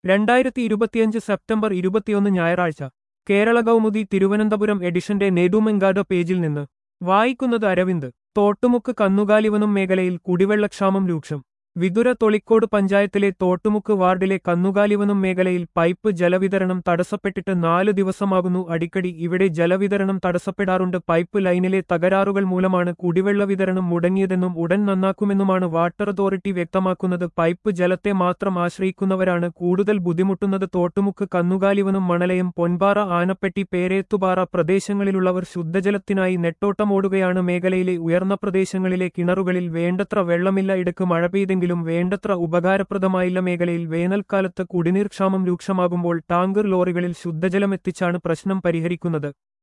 രണ്ടായിരത്തി ഇരുപത്തിയഞ്ച് സെപ്റ്റംബർ ഇരുപത്തിയൊന്ന് ഞായറാഴ്ച കേരള കൗമുദി തിരുവനന്തപുരം എഡിഷന്റെ നെടുമെങ്കാട് പേജിൽ നിന്ന് വായിക്കുന്നത് അരവിന്ദ് തോട്ടുമുക്ക് കന്നുകാലിവനം മേഖലയിൽ കുടിവെള്ളക്ഷാമം രൂക്ഷം വിതുര തൊളിക്കോട് പഞ്ചായത്തിലെ തോട്ടുമുക്ക് വാർഡിലെ കന്നുകാലിവനം മേഖലയിൽ പൈപ്പ് ജലവിതരണം തടസ്സപ്പെട്ടിട്ട് നാല് ദിവസമാകുന്നു അടിക്കടി ഇവിടെ ജലവിതരണം തടസ്സപ്പെടാറുണ്ട് പൈപ്പ് ലൈനിലെ തകരാറുകൾ മൂലമാണ് കുടിവെള്ള വിതരണം മുടങ്ങിയതെന്നും ഉടൻ നന്നാക്കുമെന്നുമാണ് വാട്ടർ അതോറിറ്റി വ്യക്തമാക്കുന്നത് പൈപ്പ് ജലത്തെ മാത്രം ആശ്രയിക്കുന്നവരാണ് കൂടുതൽ ബുദ്ധിമുട്ടുന്നത് തോട്ടുമുക്ക് കന്നുകാലിവനം മണലയം പൊൻപാറ ആനപ്പെട്ടി പേരേത്തുപാറ പ്രദേശങ്ങളിലുള്ളവർ ശുദ്ധജലത്തിനായി നെട്ടോട്ടമോടുകയാണ് മേഖലയിലെ ഉയർന്ന പ്രദേശങ്ങളിലെ കിണറുകളിൽ വേണ്ടത്ര വെള്ളമില്ല ഇടക്ക് മഴ പെയ്തെങ്കിലും വേണ്ടത്ര ഉപകാരപ്രദമായില്ല മേഖലയിൽ വേനൽക്കാലത്ത് കുടിനീർ ക്ഷാമം രൂക്ഷമാകുമ്പോൾ ടാങ്കർ ലോറികളിൽ ശുദ്ധജലമെത്തിച്ചാണ് പ്രശ്നം പരിഹരിക്കുന്നത്